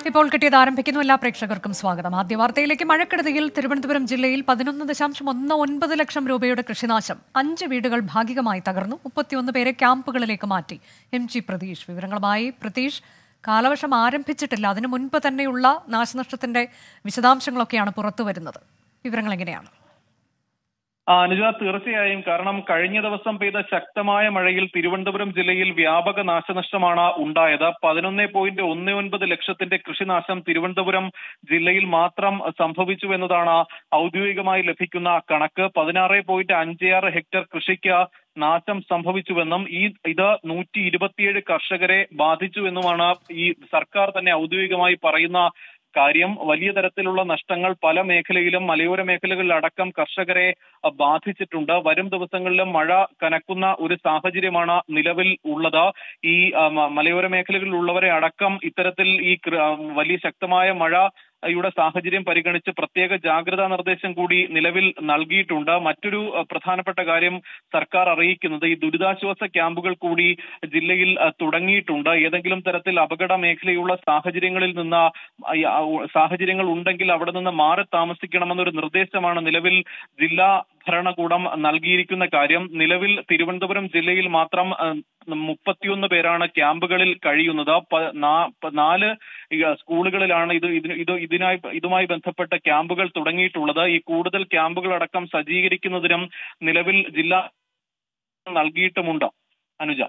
ഇപ്പോൾ കിട്ടിയത് ആരംഭിക്കുന്നു എല്ലാ പ്രേക്ഷകർക്കും സ്വാഗതം ആദ്യ വാർത്തയിലേക്ക് മഴക്കെടുതിയിൽ തിരുവനന്തപുരം ജില്ലയിൽ പതിനൊന്ന് ദശാംശം ഒന്ന് ഒൻപത് ലക്ഷം രൂപയുടെ കൃഷിനാശം അഞ്ച് വീടുകൾ ഭാഗികമായി തകർന്നു മുപ്പത്തിയൊന്ന് പേരെ ക്യാമ്പുകളിലേക്ക് മാറ്റി എം ജി പ്രതീഷ് വിവരങ്ങളുമായി പ്രതീഷ് കാലവർഷം ആരംഭിച്ചിട്ടില്ല അതിനു മുൻപ് തന്നെയുള്ള നാശനഷ്ടത്തിന്റെ വിശദാംശങ്ങളൊക്കെയാണ് പുറത്തു വരുന്നത് വിവരങ്ങൾ എങ്ങനെയാണ് ആ, അനുജ തീർച്ചയായും കാരണം കഴിഞ്ഞ ദിവസം പെയ്ത ശക്തമായ മഴയിൽ തിരുവനന്തപുരം ജില്ലയിൽ വ്യാപക നാശനഷ്ടമാണ് ഉണ്ടായത് പതിനൊന്ന് പോയിന്റ് ഒന്ന് ഒൻപത് ലക്ഷത്തിന്റെ കൃഷിനാശം തിരുവനന്തപുരം ജില്ലയിൽ മാത്രം സംഭവിച്ചു എന്നതാണ് ഔദ്യോഗികമായി ലഭിക്കുന്ന കണക്ക് പതിനാറ് പോയിന്റ് അഞ്ച് ആറ് ഹെക്ടർ കൃഷിക്ക് നാശം സംഭവിച്ചുവെന്നും ഈ ഇത് നൂറ്റി ഇരുപത്തിയേഴ് കർഷകരെ ബാധിച്ചുവെന്നുമാണ് ഈ സർക്കാർ തന്നെ ഔദ്യോഗികമായി പറയുന്ന കാര്യം വലിയ തരത്തിലുള്ള നഷ്ടങ്ങൾ പല മേഖലയിലും മലയോര മേഖലകളിലടക്കം കർഷകരെ അഹ്, ബാധിച്ചിട്ടുണ്ട് വരും ദിവസങ്ങളിലും മഴ കനക്കുന്ന ഒരു സാഹചര്യമാണ് നിലവിൽ ഉള്ളത് ഈ അഹ്, മ- മലയോര മേഖലകളിലുള്ളവരെ അടക്കം ഇത്തരത്തിൽ ഈ കൃ- അഹ്, വലിയ ശക്തമായ മഴ യുടെ സാഹചര്യം പരിഗണിച്ച് പ്രത്യേക ജാഗ്രതാ നിർദ്ദേശം കൂടി നിലവിൽ നൽകിയിട്ടുണ്ട് മറ്റൊരു അഹ്, പ്രധാനപ്പെട്ട കാര്യം സർക്കാർ അറിയിക്കുന്നത് ഈ ദുരിതാശ്വാസ ക്യാമ്പുകൾ കൂടി ജില്ലയിൽ അഹ്, തുടങ്ങിയിട്ടുണ്ട് ഏതെങ്കിലും തരത്തിൽ അപകട മേഖലയുള്ള സാഹചര്യങ്ങളിൽ നിന്ന് അഹ്, ആ, ഉ- സാഹചര്യങ്ങൾ ഉണ്ടെങ്കിൽ അവിടെ നിന്ന് മാറി താമസിക്കണമെന്നൊരു നിർദ്ദേശമാണ് നിലവിൽ ജില്ലാ ഭരണകൂടം നൽകിയിരിക്കുന്ന കാര്യം നിലവിൽ തിരുവനന്തപുരം ജില്ലയിൽ മാത്രം അഹ്, മുപ്പത്തിയൊന്ന് പേരാണ് ക്യാമ്പുകളിൽ കഴിയുന്നത് പ- നാ- പ- നാല് ഈ, അഹ്, സ്കൂളുകളിലാണ് ഇത് ഇതിന് ഇത് ഇതിനായി ഇതുമായി ബന്ധപ്പെട്ട ക്യാമ്പുകൾ തുടങ്ങിയിട്ടുള്ളത് ഈ കൂടുതൽ ക്യാമ്പുകൾ അടക്കം സജ്ജീകരിക്കുന്നതിനും നിലവിൽ ജില്ലാ നൽകിയിട്ടുമുണ്ട് അനുജ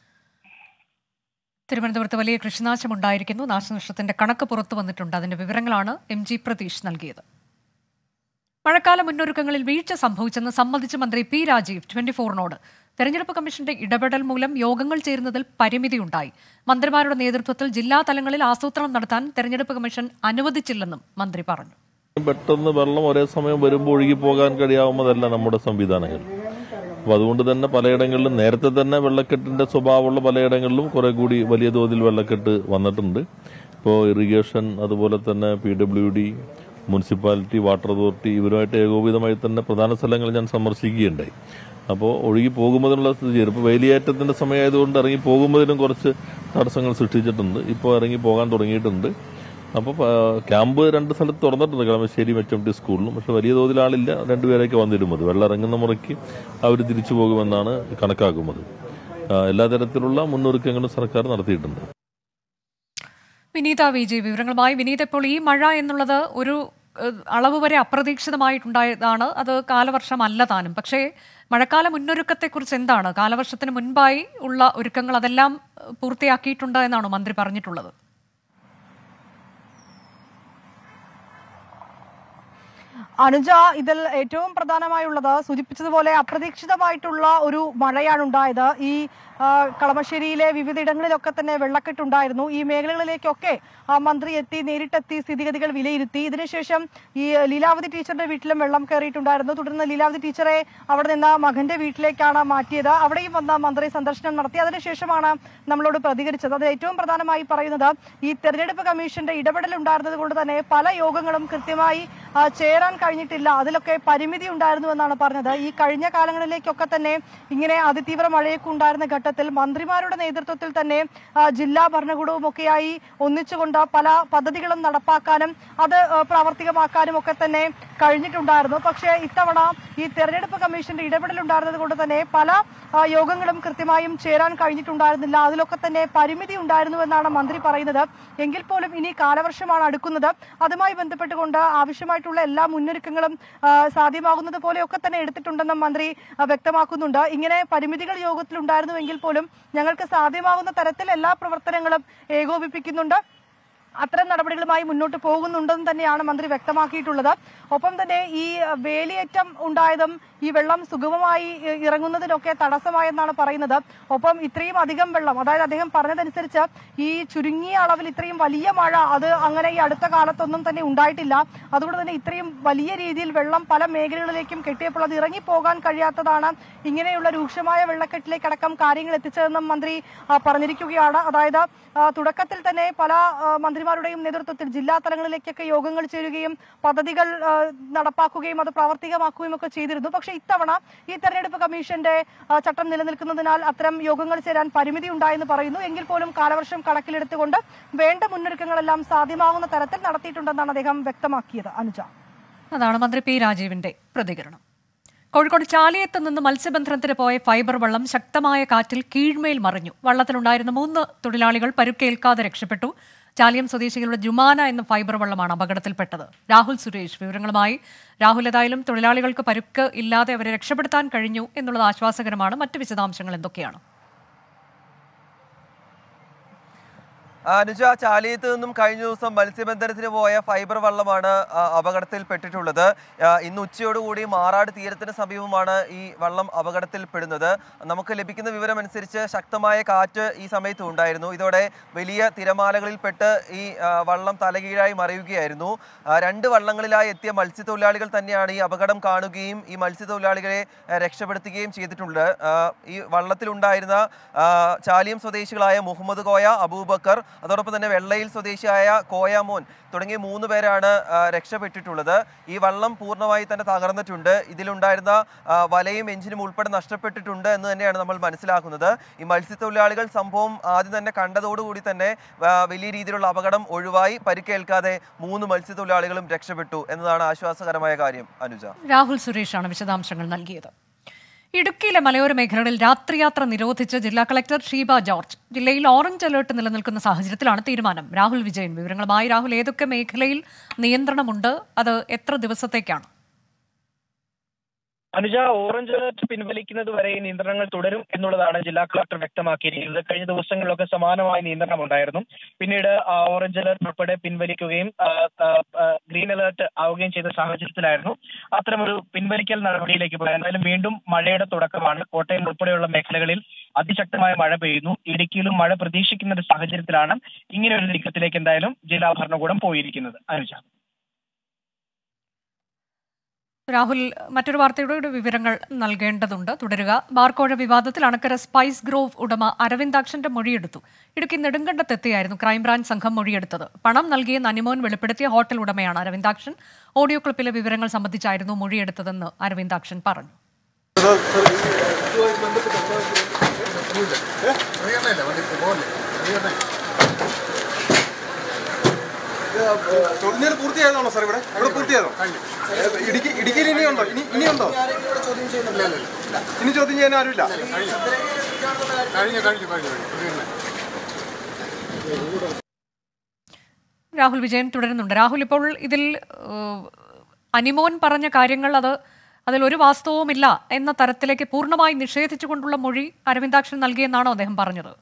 തിരുവനന്തപുരത്ത് വലിയ കൃഷിനാശം ഉണ്ടായിരിക്കുന്നു നാശനഷ്ടത്തിന്റെ കണക്ക് പുറത്തു വന്നിട്ടുണ്ട് അതിന്റെ വിവരങ്ങളാണ് എം ജി പ്രതീഷ് നൽകിയത് മഴക്കാല മുന്നൊരുക്കങ്ങളിൽ വീഴ്ച സംഭവിച്ചെന്ന് സമ്മതിച്ച മന്ത്രി പി രാജീവ് ട്വന്റി ഫോറിനോട് തെരഞ്ഞെടുപ്പ് കമ്മീഷന്റെ ഇടപെടൽ മൂലം യോഗങ്ങൾ ചേരുന്നതിൽ പരിമിതിയുണ്ടായി മന്ത്രിമാരുടെ നേതൃത്വത്തിൽ ജില്ലാ തലങ്ങളിൽ ആസൂത്രണം നടത്താൻ തെരഞ്ഞെടുപ്പ് കമ്മീഷൻ അനുവദിച്ചില്ലെന്നും മന്ത്രി പറഞ്ഞു പെട്ടെന്ന് വെള്ളം ഒരേ സമയം വരുമ്പോൾ ഒഴുകി പോകാൻ കഴിയാവുന്നതല്ല നമ്മുടെ സംവിധാനങ്ങൾ അപ്പോൾ അതുകൊണ്ട് തന്നെ പലയിടങ്ങളിലും നേരത്തെ തന്നെ വെള്ളക്കെട്ടിന്റെ സ്വഭാവമുള്ള പലയിടങ്ങളിലും കുറെ കൂടി വലിയ തോതിൽ വെള്ളക്കെട്ട് വന്നിട്ടുണ്ട് ഇപ്പോൾ ഇറിഗേഷൻ അതുപോലെ തന്നെ P W D municipality water authority ഇവരുമായിട്ട് ഏകോപിതമായി തന്നെ പ്രധാന സ്ഥലങ്ങൾ ഞാൻ സന്ദർശിക്കുകയുണ്ടായി അപ്പോൾ ഒഴുകി പോകുന്നതിനുള്ള സ്ഥിതി ഇപ്പോൾ വേലിയേറ്റത്തിന്റെ സമയമായതുകൊണ്ട് ഇറങ്ങി പോകുന്നതിനും കുറച്ച് തടസ്സങ്ങൾ സൃഷ്ടിച്ചിട്ടുണ്ട് ഇപ്പോൾ ഇറങ്ങി പോകാൻ തുടങ്ങിയിട്ടുണ്ട് അപ്പോൾ ക്യാമ്പ് രണ്ട് സ്ഥലത്ത് തുറന്നിട്ടുണ്ട് കളമശ്ശേരി മെച്ചംടി സ്കൂളിലും പക്ഷെ വലിയ തോതിൽ ആളില്ല രണ്ടുപേരൊക്കെ വന്നിരുന്നത് വെള്ളം ഇറങ്ങുന്ന മുറയ്ക്ക് അവർ തിരിച്ചു പോകുമെന്നാണ് കണക്കാക്കുന്നത് ആ, എല്ലാ തരത്തിലുള്ള മുന്നൊരുക്കങ്ങളും സർക്കാർ നടത്തിയിട്ടുണ്ട് വിനീത വി ജി വിവരങ്ങളുമായി വിനീത ഇപ്പോൾ ഈ മഴ എന്നുള്ളത് ഒരു ഏഹ്, അളവ് വരെ അപ്രതീക്ഷിതമായിട്ടുണ്ടായതാണ് അത് കാലവർഷമല്ല താനും പക്ഷേ മഴക്കാല മുന്നൊരുക്കത്തെക്കുറിച്ച് എന്താണ് കാലവർഷത്തിന് മുൻപായി ഉള്ള ഒരുക്കങ്ങൾ അതെല്ലാം ഏഹ്, പൂർത്തിയാക്കിയിട്ടുണ്ട് എന്നാണോ മന്ത്രി പറഞ്ഞിട്ടുള്ളത് അനുജ ഇതിൽ ഏറ്റവും പ്രധാനമായുള്ളത് സൂചിപ്പിച്ചതുപോലെ അപ്രതീക്ഷിതമായിട്ടുള്ള ഒരു മഴയാണ് ഉണ്ടായത് ഈ ആ, കളമശ്ശേരിയിലെ വിവിധയിടങ്ങളിലൊക്കെ തന്നെ വെള്ളക്കെട്ടുണ്ടായിരുന്നു ഈ മേഖലകളിലേക്കൊക്കെ ആ മന്ത്രി എത്തി നേരിട്ടെത്തി സ്ഥിതിഗതികൾ വിലയിരുത്തി ഇതിനുശേഷം ഈ ലീലാവതി ടീച്ചറുടെ വീട്ടിലും വെള്ളം കയറിയിട്ടുണ്ടായിരുന്നു തുടർന്ന് ലീലാവതി ടീച്ചറെ അവിടെ നിന്ന് മകന്റെ വീട്ടിലേക്കാണ് മാറ്റിയത് അവിടെയും വന്ന മന്ത്രി സന്ദർശനം നടത്തി അതിനുശേഷമാണ് നമ്മളോട് പ്രതികരിച്ചത് അത് ഏറ്റവും പ്രധാനമായി പറയുന്നത് ഈ തെരഞ്ഞെടുപ്പ് കമ്മീഷന്റെ ഇടപെടൽ ഉണ്ടായിരുന്നത് കൊണ്ട് തന്നെ പല യോഗങ്ങളും കൃത്യമായി ആ, ചേരാൻ കഴിഞ്ഞിട്ടില്ല അതിലൊക്കെ പരിമിതി ഉണ്ടായിരുന്നു എന്നാണ് പറഞ്ഞത് ഈ കഴിഞ്ഞ കാലങ്ങളിലേക്കൊക്കെ തന്നെ ഇങ്ങനെ അതിതീവ്ര മഴയൊക്കെ ഉണ്ടായിരുന്ന ഘട്ടത്തിൽ മന്ത്രിമാരുടെ നേതൃത്വത്തിൽ തന്നെ ആ, ജില്ലാ ഭരണകൂടവും ഒക്കെയായി ഒന്നിച്ചുകൊണ്ട് പല പദ്ധതികളും നടപ്പാക്കാനും അത് ആ, പ്രാവർത്തികമാക്കാനും ഒക്കെ തന്നെ കഴിഞ്ഞിട്ടുണ്ടായിരുന്നു പക്ഷേ ഇത്തവണ ഈ തെരഞ്ഞെടുപ്പ് കമ്മീഷന്റെ ഇടപെടൽ ഉണ്ടായിരുന്നത് കൊണ്ട് തന്നെ പല ആ, യോഗങ്ങളും കൃത്യമായും ചേരാൻ കഴിഞ്ഞിട്ടുണ്ടായിരുന്നില്ല അതിലൊക്കെ തന്നെ പരിമിതി ഉണ്ടായിരുന്നു എന്നാണ് മന്ത്രി പറയുന്നത് എങ്കിൽ പോലും ഇനി കാലവർഷമാണ് അടുക്കുന്നത് അതുമായി ബന്ധപ്പെട്ടുകൊണ്ട് ആവശ്യമായിട്ടുള്ള എല്ലാ മുന്നൊരുക്കങ്ങളും ആ, സാധ്യമാകുന്നത് പോലെയൊക്കെ തന്നെ എടുത്തിട്ടുണ്ടെന്നും മന്ത്രി ആ, വ്യക്തമാക്കുന്നുണ്ട് ഇങ്ങനെ പരിമിതികൾ യോഗത്തിൽ ഉണ്ടായിരുന്നുവെങ്കിൽ പോലും ഞങ്ങൾക്ക് സാധ്യമാകുന്ന തരത്തിൽ എല്ലാ പ്രവർത്തനങ്ങളും ഏകോപിപ്പിക്കുന്നുണ്ട് അത്തരം നടപടികളുമായി മുന്നോട്ട് പോകുന്നുണ്ടെന്ന് തന്നെയാണ് മന്ത്രി വ്യക്തമാക്കിയിട്ടുള്ളത് ഒപ്പം തന്നെ ഈ അഹ്, വേലിയേറ്റം ഉണ്ടായതും ഈ വെള്ളം സുഗമമായി ഇ- ഇറങ്ങുന്നതിനൊക്കെ തടസ്സമായെന്നാണ് പറയുന്നത് ഒപ്പം ഇത്രയും അധികം വെള്ളം അതായത് അദ്ദേഹം പറഞ്ഞതനുസരിച്ച് ഈ ചുരുങ്ങിയ അളവിൽ ഇത്രയും വലിയ മഴ അത് അങ്ങനെ ഈ അടുത്ത കാലത്തൊന്നും തന്നെ ഉണ്ടായിട്ടില്ല അതുകൊണ്ട് തന്നെ ഇത്രയും വലിയ രീതിയിൽ വെള്ളം പല മേഖലകളിലേക്കും കെട്ടിയപ്പോൾ അത് ഇറങ്ങിപ്പോകാൻ കഴിയാത്തതാണ് ഇങ്ങനെയുള്ള രൂക്ഷമായ വെള്ളക്കെട്ടിലേക്കടക്കം കാര്യങ്ങൾ എത്തിച്ചതെന്നും മന്ത്രി ആ, പറഞ്ഞിരിക്കുകയാണ് അതായത് ആ, തുടക്കത്തിൽ തന്നെ പല ആ, മന്ത്രി മന്ത്രിമാരുടെയും നേതൃത്വത്തിൽ ജില്ലാ തലങ്ങളിലേക്കൊക്കെ യോഗങ്ങൾ ചേരുകയും പദ്ധതികൾ ആ, നടപ്പാക്കുകയും അത് പ്രാവർത്തികമാക്കുകയും ഒക്കെ ചെയ്തിരുന്നു പക്ഷേ ഇത്തവണ ഈ തെരഞ്ഞെടുപ്പ് കമ്മീഷന്റെ ആ, ചട്ടം നിലനിൽക്കുന്നതിനാൽ അത്തരം യോഗങ്ങൾ ചേരാൻ പരിമിതി ഉണ്ടായെന്ന് പറയുന്നു എങ്കിൽ പോലും കാലവർഷം കണക്കിലെടുത്തുകൊണ്ട് വേണ്ട മുന്നൊരുക്കങ്ങളെല്ലാം സാധ്യമാകുന്ന തരത്തിൽ നടത്തിയിട്ടുണ്ടെന്നാണ് അദ്ദേഹം വ്യക്തമാക്കിയത് അനുജ അതാണ് മന്ത്രി പി രാജീവിന്റെ പ്രതികരണം കോഴിക്കോട് ചാലിയത്ത് നിന്ന് മത്സ്യബന്ധനത്തിന് പോയ ഫൈബർ വള്ളം ശക്തമായ കാറ്റിൽ കീഴ്മേൽ മറിഞ്ഞു വള്ളത്തിലുണ്ടായിരുന്ന മൂന്ന് തൊഴിലാളികൾ പരുക്കേൽക്കാതെ രക്ഷപ്പെട്ടു ചാലിയം സ്വദേശികളുടെ ജുമാന എന്ന ഫൈബർ വള്ളമാണ് അപകടത്തിൽപ്പെട്ടത് രാഹുൽ സുരേഷ് വിവരങ്ങളുമായി രാഹുൽ ഏതായാലും തൊഴിലാളികൾക്ക് പരുക്ക് ഇല്ലാതെ അവരെ രക്ഷപ്പെടുത്താൻ കഴിഞ്ഞു എന്നുള്ളത് ആശ്വാസകരമാണ് മറ്റ് വിശദാംശങ്ങൾ എന്തൊക്കെയാണ് അനുജ ചാലിയത്ത് നിന്നും കഴിഞ്ഞ ദിവസം മത്സ്യബന്ധനത്തിന് പോയ ഫൈബർ വള്ളമാണ് ആ, അപകടത്തിൽപ്പെട്ടിട്ടുള്ളത് ആ, ഇന്ന് ഉച്ചയോടുകൂടി മാറാട് തീരത്തിന് സമീപമാണ് ഈ വള്ളം അപകടത്തിൽപ്പെടുന്നത് നമുക്ക് ലഭിക്കുന്ന വിവരം അനുസരിച്ച് ശക്തമായ കാറ്റ് ഈ സമയത്ത് ഉണ്ടായിരുന്നു ഇതോടെ വലിയ തിരമാലകളിൽപ്പെട്ട് ഈ ആ, വള്ളം തലകീഴായി മറിയുകയായിരുന്നു ആ, രണ്ട് വള്ളങ്ങളിലായി എത്തിയ മത്സ്യത്തൊഴിലാളികൾ തന്നെയാണ് ഈ അപകടം കാണുകയും ഈ മത്സ്യത്തൊഴിലാളികളെ ആ, രക്ഷപ്പെടുത്തുകയും ചെയ്തിട്ടുള്ളത് ആ, ഈ വള്ളത്തിലുണ്ടായിരുന്ന ആ, ചാലിയം സ്വദേശികളായ മുഹമ്മദ് കോയ അബൂബക്കർ അതോടൊപ്പം തന്നെ വെള്ളയിൽ സ്വദേശിയായ കോയാമോൻ തുടങ്ങിയ മൂന്ന് പേരാണ് ആ, രക്ഷപ്പെട്ടിട്ടുള്ളത് ഈ വള്ളം പൂർണ്ണമായി തന്നെ തകർന്നിട്ടുണ്ട് ഇതിലുണ്ടായിരുന്ന ആ, വലയും എഞ്ചിനും ഉൾപ്പെടെ നഷ്ടപ്പെട്ടിട്ടുണ്ട് എന്ന് തന്നെയാണ് നമ്മൾ മനസ്സിലാക്കുന്നത് ഈ മത്സ്യത്തൊഴിലാളികൾ സംഭവം ആദ്യം തന്നെ കണ്ടതോടുകൂടി തന്നെ ആ, വലിയ രീതിയിലുള്ള അപകടം ഒഴിവായി പരിക്കേൽക്കാതെ മൂന്ന് മത്സ്യത്തൊഴിലാളികളും രക്ഷപ്പെട്ടു എന്നതാണ് ആശ്വാസകരമായ കാര്യം അനുജ രാഹുൽ സുരേഷാണ് വിശദാംശങ്ങൾ നൽകിയത് ഇടുക്കിയിലെ മലയോര മേഖലകളിൽ രാത്രിയാത്ര നിരോധിച്ച് ജില്ലാ കളക്ടർ ഷീബ ജോർജ് ജില്ലയിൽ ഓറഞ്ച് അലേർട്ട് നിലനിൽക്കുന്ന സാഹചര്യത്തിലാണ് തീരുമാനം രാഹുൽ വിജയൻ വിവരങ്ങളുമായി രാഹുൽ ഏതൊക്കെ മേഖലയിൽ നിയന്ത്രണമുണ്ട് അത് എത്ര ദിവസത്തേക്കാണ് അനുജ ഓറഞ്ച് അലർട്ട് പിൻവലിക്കുന്നത് വരെ ഈ നിയന്ത്രണങ്ങൾ തുടരും എന്നുള്ളതാണ് ജില്ലാ കളക്ടർ വ്യക്തമാക്കിയിരിക്കുന്നത് കഴിഞ്ഞ ദിവസങ്ങളിലൊക്കെ സമാനമായ നിയന്ത്രണം ഉണ്ടായിരുന്നു പിന്നീട് ആ ഓറഞ്ച് അലർട്ട് ഉൾപ്പെടെ പിൻവലിക്കുകയും ആ, ആ, ആ, ഗ്രീൻ അലർട്ട് ആവുകയും ചെയ്ത സാഹചര്യത്തിലായിരുന്നു അത്തരമൊരു പിൻവലിക്കൽ നടപടിയിലേക്ക് പോയത് എന്തായാലും വീണ്ടും മഴയുടെ തുടക്കമാണ് കോട്ടയം ഉൾപ്പെടെയുള്ള മേഖലകളിൽ അതിശക്തമായ മഴ പെയ്യുന്നു ഇടുക്കിയിലും മഴ പ്രതീക്ഷിക്കുന്ന ഒരു സാഹചര്യത്തിലാണ് ഇങ്ങനെ ഒരു നീക്കത്തിലേക്ക് എന്തായാലും ജില്ലാ ഭരണകൂടം പോയിരിക്കുന്നത് അനുജ രാഹുൽ മറ്റൊരു വാർത്തയുടെ കൂടി വിവരങ്ങൾ നൽകേണ്ടതുണ്ട് തുടരുക ബാർക്കോഴ വിവാദത്തിൽ അണക്കര സ്പൈസ് ഗ്രോവ് ഉടമ അരവിന്ദാക്ഷന്റെ മൊഴിയെടുത്തു ഇടുക്കി നെടുങ്കണ്ടത്തെത്തിയായിരുന്നു ക്രൈംബ്രാഞ്ച് സംഘം മൊഴിയെടുത്തത് പണം നൽകിയെന്ന് അനിമോൻ വെളിപ്പെടുത്തിയ ഹോട്ടൽ ഉടമയാണ് അരവിന്ദാക്ഷൻ ഓഡിയോ ക്ലിപ്പിലെ വിവരങ്ങൾ സംബന്ധിച്ചായിരുന്നു മൊഴിയെടുത്തതെന്ന് അരവിന്ദാക്ഷൻ പറഞ്ഞു തൊഴിൽ പൂർത്തിയായതാണോ സാർ ഇവിടെ ഇവിടെ പൂർത്തിയായതോ ഇടുക്കി ഇടുക്കിയിൽ ഇനിയുണ്ടോ ഇനി ഇനിയുണ്ടോ ഇനി ചോദ്യം ചെയ്യാൻ ആരുമില്ല രാഹുൽ വിജയൻ തുടരുന്നുണ്ട് രാഹുൽ ഇപ്പോൾ ഇതിൽ ഏഹ്, അനിമോൻ പറഞ്ഞ കാര്യങ്ങൾ അത് അതിൽ ഒരു വാസ്തവവുമില്ല എന്ന തരത്തിലേക്ക് പൂർണ്ണമായി നിഷേധിച്ചുകൊണ്ടുള്ള മൊഴി അരവിന്ദാക്ഷൻ നൽകിയെന്നാണോ അദ്ദേഹം പറഞ്ഞത്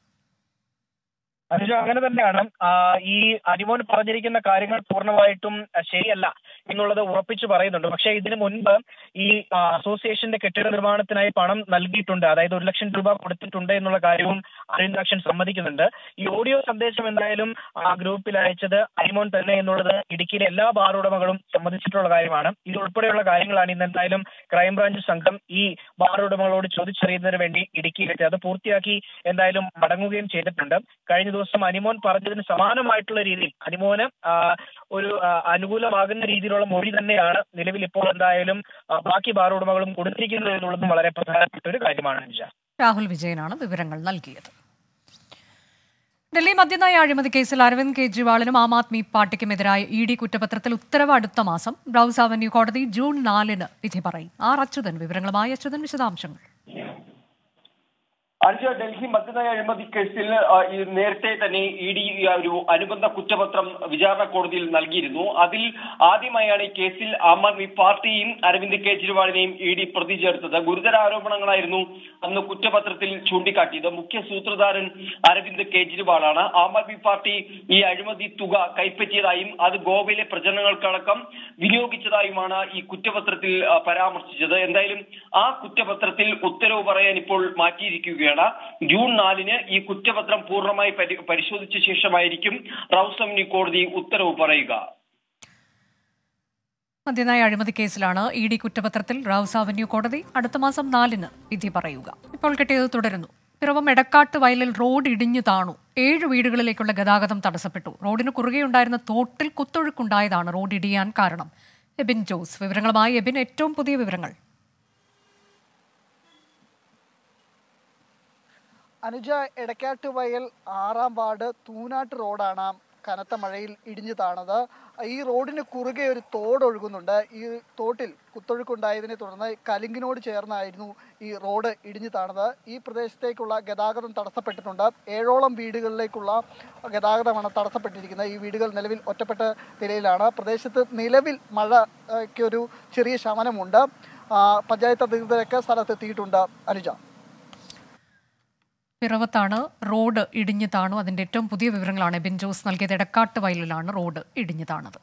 അനുജ അങ്ങനെ തന്നെയാണ് ആ, ഈ അനിമോൻ പറഞ്ഞിരിക്കുന്ന കാര്യങ്ങൾ പൂർണ്ണമായിട്ടും ആ, ശരിയല്ല എന്നുള്ളത് ഉറപ്പിച്ചു പറയുന്നുണ്ട് പക്ഷേ ഇതിനു മുൻപ് ഈ ആ, അസോസിയേഷന്റെ കെട്ടിട നിർമ്മാണത്തിനായി പണം നൽകിയിട്ടുണ്ട് അതായത് ഒരു ലക്ഷം രൂപ കൊടുത്തിട്ടുണ്ട് എന്നുള്ള കാര്യവും അരവിന്ദാക്ഷൻ സമ്മതിക്കുന്നുണ്ട് ഈ ഓഡിയോ സന്ദേശം എന്തായാലും ആ ഗ്രൂപ്പിൽ അയച്ചത് അനിമോൻ തന്നെ എന്നുള്ളത് ഇടുക്കിയിലെ എല്ലാ ബാർ ഉടമകളും സമ്മതിച്ചിട്ടുള്ള കാര്യമാണ് ഇത് ഉൾപ്പെടെയുള്ള കാര്യങ്ങളാണ് ഇന്ന് എന്തായാലും ക്രൈംബ്രാഞ്ച് സംഘം ഈ ബാർ ഉടമകളോട് ചോദിച്ചറിയുന്നതിന് വേണ്ടി ഇടുക്കിയിലെത്തി അത് പൂർത്തിയാക്കി എന്തായാലും മടങ്ങുകയും ചെയ്തിട്ടുണ്ട് കഴിഞ്ഞ ദിവസം അനിമോൻ പറഞ്ഞതിന് സമാനമായിട്ടുള്ള രീതിയിൽ അനിമോന് ആ, ഒരു ആ, അനുകൂലമാകുന്ന രീതിയിലുള്ള മൊഴി തന്നെയാണ് നിലവിൽ ഇപ്പോൾ എന്തായാലും ആ, ബാക്കി ബാർ ഉടമകളും കൊടുത്തിരിക്കുന്നത് എന്നുള്ളതും വളരെ പ്രധാനപ്പെട്ട ഒരു കാര്യമാണ് അനുജ രാഹുൽ വിജയനാണ് വിവരങ്ങൾ നൽകിയത് ഡൽഹി മദ്യനയ അഴിമതി കേസിൽ അരവിന്ദ് കെജ്രിവാളിനും ആം ആദ്മി പാർട്ടിക്കുമെതിരായ ഇ ഡി കുറ്റപത്രത്തിൽ ഉത്തരവ് അടുത്ത മാസം ബ്രൌസ് അവന്യൂ കോടതി ജൂൺ നാലിന് വിധി പറയും ആർ അച്യുതൻ വിവരങ്ങളുമായി അച്യുതൻ വിശദാംശങ്ങൾ അനുജ ഡൽഹി മദ്യനയ അഴിമതി കേസിൽ ആ, ഈ നേരത്തെ തന്നെ ഇ ഡി ഒരു അനുബന്ധ കുറ്റപത്രം വിചാരണ കോടതിയിൽ നൽകിയിരുന്നു അതിൽ ആദ്യമായാണ് ഈ കേസിൽ ആം ആദ്മി പാർട്ടിയും അരവിന്ദ് കെജ്രിവാളിനെയും ഇ ഡി പ്രതി ചേർത്തത് ഗുരുതര ആരോപണങ്ങളായിരുന്നു അന്ന് കുറ്റപത്രത്തിൽ ചൂണ്ടിക്കാട്ടിയത് മുഖ്യ സൂത്രധാരൻ അരവിന്ദ് കെജ്രിവാളാണ് ആം ആദ്മി പാർട്ടി ഈ അഴിമതി തുക കൈപ്പറ്റിയതായും അത് ഗോവയിലെ പ്രചരണങ്ങൾക്കടക്കം വിനിയോഗിച്ചതായുമാണ് ഈ കുറ്റപത്രത്തിൽ ആ, പരാമർശിച്ചത് എന്തായാലും ആ കുറ്റപത്രത്തിൽ ഉത്തരവ് പറയാൻ ഇപ്പോൾ മാറ്റിയിരിക്കുകയാണ് ജൂൺ നാലിന് ഈ കുറ്റപത്രം പൂർണ്ണമായി പരി- പരിശോധിച്ച ശേഷമായിരിക്കും റൌസ് അവന്യൂ കോടതി ഉത്തരവ് പറയുക മദ്യനയ അഴിമതി കേസിലാണ് ഇ ഡി കുറ്റപത്രത്തിൽ റൌസ് അവന്യൂ കോടതി അടുത്ത മാസം നാലിന് വിധി പറയുക ഇപ്പോൾ കിട്ടിയത് തുടരുന്നു പിറവം എടക്കാട്ട് വയലിൽ റോഡ് ഇടിഞ്ഞു താണു ഏഴ് വീടുകളിലേക്കുള്ള ഗതാഗതം തടസ്സപ്പെട്ടു റോഡിന് കുറുകെയുണ്ടായിരുന്ന തോട്ടിൽ കുത്തൊഴുക്കുണ്ടായതാണ് റോഡ് ഇടിയാൻ കാരണം എബിൻ ജോസ് വിവരങ്ങളുമായി എബിൻ ഏറ്റവും പുതിയ വിവരങ്ങൾ അനുജ എടക്കാട്ട് വയൽ ആറാം വാർഡ് തൂനാട്ട് റോഡാണ് കനത്ത മഴയിൽ ഇടിഞ്ഞു താണത് ഈ റോഡിന് കുറുകെ ഒരു തോട് ഒഴുകുന്നുണ്ട് ഈ തോട്ടിൽ കുത്തൊഴുക്കുണ്ടായതിനെ തുടർന്ന് കലിങ്കിനോട് ചേർന്നായിരുന്നു ഈ റോഡ് ഇടിഞ്ഞു താണത് ഈ പ്രദേശത്തേക്കുള്ള ഗതാഗതം തടസ്സപ്പെട്ടിട്ടുണ്ട് ഏഴോളം വീടുകളിലേക്കുള്ള ഗതാഗതമാണ് തടസ്സപ്പെട്ടിരിക്കുന്നത് ഈ വീടുകൾ നിലവിൽ ഒറ്റപ്പെട്ട നിലയിലാണ് പ്രദേശത്ത് നിലവിൽ മഴയ്ക്ക് ഒരു ചെറിയ ശമനമുണ്ട് ആ, പഞ്ചായത്ത് അധികൃതരൊക്കെ സ്ഥലത്തെത്തിയിട്ടുണ്ട് അനുജ പിറവത്താണ് റോഡ് ഇടിഞ്ഞു താണു അതിന്റെ ഏറ്റവും പുതിയ വിവരങ്ങളാണ് എബിൻ ജോസ് നൽകിയത് എടക്കാട്ട് വയലിലാണ് റോഡ് ഇടിഞ്ഞു താണത്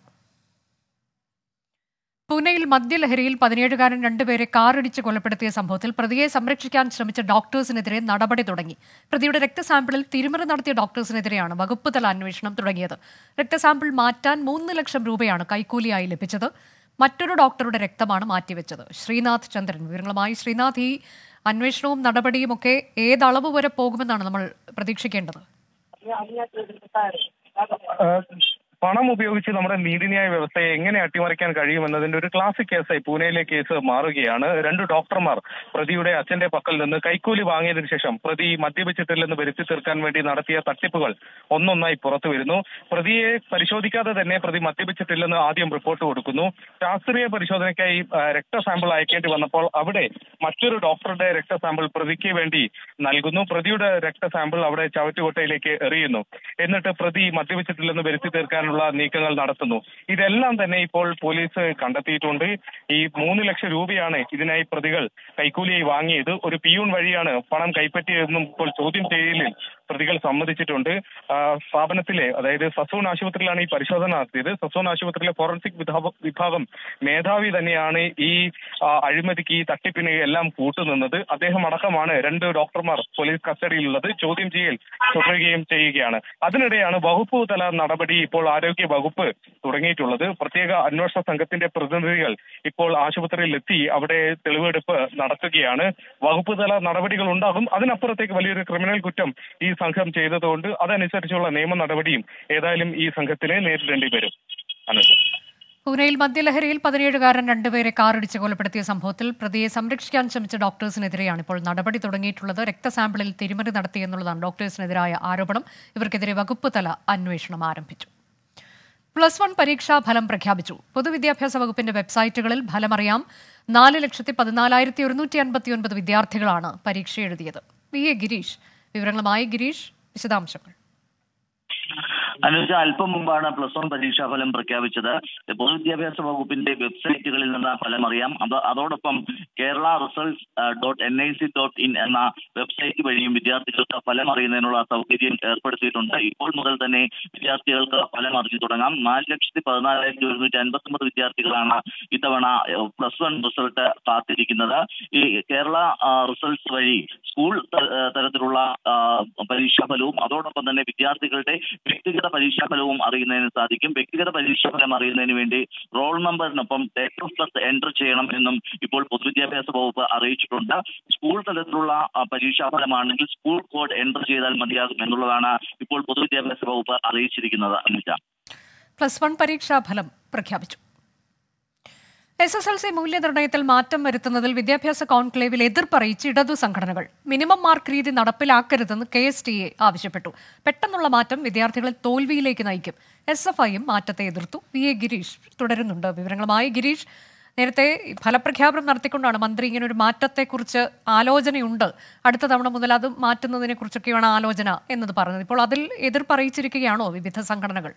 പൂനെയിൽ മദ്യലഹരിയിൽ പതിനേഴുകാരൻ രണ്ടുപേരെ കാറിടിച്ച് കൊലപ്പെടുത്തിയ സംഭവത്തിൽ പ്രതിയെ സംരക്ഷിക്കാൻ ശ്രമിച്ച ഡോക്ടേഴ്സിനെതിരെ നടപടി തുടങ്ങി പ്രതിയുടെ രക്തസാമ്പിളിൽ തിരിമറി നടത്തിയ ഡോക്ടേഴ്സിനെതിരെയാണ് വകുപ്പ് തല അന്വേഷണം തുടങ്ങിയത് രക്തസാമ്പിൾ മാറ്റാൻ മൂന്ന് ലക്ഷം രൂപയാണ് കൈക്കൂലിയായി ലഭിച്ചത് മറ്റൊരു ഡോക്ടറുടെ രക്തമാണ് മാറ്റിവെച്ചത് ശ്രീനാഥ് ചന്ദ്രൻ വിവരങ്ങളുമായി ശ്രീനാഥ് ഈ അന്വേഷണവും നടപടിയും ഒക്കെ ഏതളവ് വരെ പോകുമെന്നാണ് നമ്മൾ പ്രതീക്ഷിക്കേണ്ടത് പണം ഉപയോഗിച്ച് നമ്മുടെ നീതിന്യായ വ്യവസ്ഥയെ എങ്ങനെ അട്ടിമറിക്കാൻ കഴിയുമെന്നതിന്റെ ഒരു ക്ലാസിക് കേസായി പൂനെയിലെ കേസ് മാറുകയാണ് രണ്ട് ഡോക്ടർമാർ പ്രതിയുടെ അച്ഛന്റെ പക്കൽ നിന്ന് കൈക്കൂലി വാങ്ങിയതിനു ശേഷം പ്രതി മദ്യപിച്ചിട്ടില്ലെന്ന് വരുത്തി തീർക്കാൻ വേണ്ടി നടത്തിയ തട്ടിപ്പുകൾ ഒന്നൊന്നായി പുറത്തു വരുന്നു പ്രതിയെ പരിശോധിക്കാതെ തന്നെ പ്രതി മദ്യപിച്ചിട്ടില്ലെന്ന് ആദ്യം റിപ്പോർട്ട് കൊടുക്കുന്നു ശാസ്ത്രീയ പരിശോധനയ്ക്കായി ആ, രക്തസാമ്പിൾ അയക്കേണ്ടി വന്നപ്പോൾ അവിടെ മറ്റൊരു ഡോക്ടറുടെ രക്തസാമ്പിൾ പ്രതിക്ക് വേണ്ടി നൽകുന്നു പ്രതിയുടെ രക്തസാമ്പിൾ അവിടെ ചവറ്റുകൊട്ടയിലേക്ക് എറിയുന്നു എന്നിട്ട് പ്രതി മദ്യപിച്ചിട്ടില്ലെന്ന് വരുത്തി തീർക്കാനുള്ള നീക്കങ്ങൾ നടത്തുന്നു ഇതെല്ലാം തന്നെ ഇപ്പോൾ പോലീസ് കണ്ടെത്തിയിട്ടുണ്ട് ഈ മൂന്ന് ലക്ഷം രൂപയാണ് ഇതിനായി പ്രതികൾ കൈക്കൂലിയായി വാങ്ങിയത് ഒരു പിയൂൺ വഴിയാണ് പണം കൈപ്പറ്റിയതെന്നും ഇപ്പോൾ ചോദ്യം ചെയ്യലിൽ പ്രതികൾ സമ്മതിച്ചിട്ടുണ്ട് ആ, സ്ഥാപനത്തിലെ അതായത് സസൂൺ ആശുപത്രിയിലാണ് ഈ പരിശോധന നടത്തിയത് സസൂൺ ആശുപത്രിയിലെ ഫോറൻസിക് വിഭാഗം വിഭാഗം മേധാവി തന്നെയാണ് ഈ ആ, അഴിമതിക്ക് ഈ തട്ടിപ്പിന് എല്ലാം കൂട്ടുനിന്നത് അദ്ദേഹം അടക്കമാണ് രണ്ട് ഡോക്ടർമാർ പോലീസ് കസ്റ്റഡിയിലുള്ളത് ചോദ്യം ചെയ്യൽ തുടരുകയും ചെയ്യുകയാണ് അതിനിടെയാണ് വകുപ്പ് തല നടപടി ഇപ്പോൾ ആരോഗ്യ വകുപ്പ് തുടങ്ങിയിട്ടുള്ളത് പ്രത്യേക അന്വേഷണ സംഘത്തിന്റെ പ്രതിനിധികൾ ഇപ്പോൾ ആശുപത്രിയിൽ എത്തി അവിടെ തെളിവെടുപ്പ് നടത്തുകയാണ് വകുപ്പ് തല നടപടികൾ ഉണ്ടാകും അതിനപ്പുറത്തേക്ക് വലിയൊരു ക്രിമിനൽ കുറ്റം ഈ സംഘം ചെയ്തതുകൊണ്ട് അതനുസരിച്ചുള്ള നിയമ നടപടിയും ഏതായാലും ഈ സംഘത്തിന് നേരിടേണ്ടി വരും അനുജ പൂനെയിൽ മദ്യലഹരിയിൽ പതിനേഴുകാരൻ രണ്ടുപേരെ കാറിടിച്ച് കൊലപ്പെടുത്തിയ സംഭവത്തിൽ പ്രതിയെ സംരക്ഷിക്കാൻ ശ്രമിച്ച ഡോക്ടേഴ്സിനെതിരെയാണ് ഇപ്പോൾ നടപടി തുടങ്ങിയിട്ടുള്ളത് രക്തസാമ്പിളിൽ തിരിമറി നടത്തിയെന്നുള്ളതാണ് ഡോക്ടേഴ്സിനെതിരായ ആരോപണം ഇവർക്കെതിരെ വകുപ്പ് തല അന്വേഷണം ആരംഭിച്ചു പ്ലസ് വൺ പരീക്ഷാ ഫലം പ്രഖ്യാപിച്ചു പൊതുവിദ്യാഭ്യാസ വകുപ്പിന്റെ വെബ്സൈറ്റുകളിൽ ഫലമറിയാം നാല് ലക്ഷത്തി പതിനാലായിരത്തി ഒരുന്നൂറ്റി അൻപത്തിയൊൻപത് വിദ്യാർത്ഥികളാണ് പരീക്ഷ എഴുതിയത് വി എ ഗിരീഷ് വിവരങ്ങളുമായി ഗിരീഷ് വിശദാംശങ്ങൾ അനുജ അല്പം മുമ്പാണ് പ്ലസ് വൺ പരീക്ഷാ ഫലം പ്രഖ്യാപിച്ചത് പൊതുവിദ്യാഭ്യാസ വകുപ്പിന്റെ വെബ്സൈറ്റുകളിൽ നിന്ന് ആ ഫലം അറിയാം അത് അതോടൊപ്പം Kerala results dot N I C dot in എന്ന വെബ്സൈറ്റ് വഴിയും വിദ്യാർത്ഥികൾക്ക് ഫലം അറിയുന്നതിനുള്ള സൗകര്യം ഏർപ്പെടുത്തിയിട്ടുണ്ട് ഇപ്പോൾ മുതൽ തന്നെ വിദ്യാർത്ഥികൾക്ക് ഫലം അറിഞ്ഞു തുടങ്ങാം നാല് ലക്ഷത്തി പതിനാലായിരത്തി ഒരുന്നൂറ്റി അൻപത്തി ഒമ്പത് വിദ്യാർത്ഥികളാണ് ഇത്തവണ പ്ലസ് വൺ റിസൾട്ട് കാത്തിരിക്കുന്നത് ഈ കേരള റിസൾട്ട്സ് വഴി സ്കൂൾ ത- ഏഹ് തലത്തിലുള്ള ആ, പരീക്ഷാ ഫലവും അതോടൊപ്പം തന്നെ വിദ്യാർത്ഥികളുടെ വ്യക്തിഗത പരീക്ഷാ ഫലവും അറിയുന്നതിന് സാധിക്കും വ്യക്തിഗത പരീക്ഷാ ഫലം അറിയുന്നതിന് വേണ്ടി റോൾ നമ്പറിനൊപ്പം ഡേറ്റ് ഓഫ് ബർത്ത് എൻ്റർ ചെയ്യണം എന്നും ഇപ്പോൾ പൊതുവിദ്യാഭ്യാസ വകുപ്പ് അറിയിച്ചിട്ടുണ്ട് സ്കൂൾ തലത്തിലുള്ള ആ, പരീക്ഷാ ഫലമാണെങ്കിൽ സ്കൂൾ കോഡ് എൻ്റർ ചെയ്താൽ മതിയാകും എന്നുള്ളതാണ് ഇപ്പോൾ പൊതുവിദ്യാഭ്യാസ വകുപ്പ് അറിയിച്ചിരിക്കുന്നത് അനുജ പ്ലസ് വൺ പരീക്ഷാ ഫലം പ്രഖ്യാപിച്ചു എസ് എസ് എൽ സി മൂല്യനിർണ്ണയത്തിൽ മാറ്റം വരുത്തുന്നതിൽ വിദ്യാഭ്യാസ കോൺക്ലേവിൽ എതിർപ്പറിയിച്ച് ഇടതു സംഘടനകൾ മിനിമം മാർക്ക് രീതി നടപ്പിലാക്കരുതെന്ന് കെ എസ് ടി എ ആവശ്യപ്പെട്ടു പെട്ടെന്നുള്ള മാറ്റം വിദ്യാർത്ഥികളെ തോൽവിയിലേക്ക് നയിക്കും എസ് എഫ് ഐയും മാറ്റത്തെ എതിർത്തു വി എ ഗിരീഷ് തുടരുന്നുണ്ട് വിവരങ്ങളുമായി ഗിരീഷ് നേരത്തെ ഫലപ്രഖ്യാപനം നടത്തിക്കൊണ്ടാണ് മന്ത്രി ഇങ്ങനെ ഒരു മാറ്റത്തെക്കുറിച്ച് ആലോചനയുണ്ട് അടുത്ത തവണ മുതൽ അത് മാറ്റുന്നതിനെ കുറിച്ചൊക്കെയാണ് ആലോചന എന്നത് പറഞ്ഞത് ഇപ്പോൾ അതിൽ എതിർപ്പറിയിച്ചിരിക്കുകയാണോ വിവിധ സംഘടനകൾ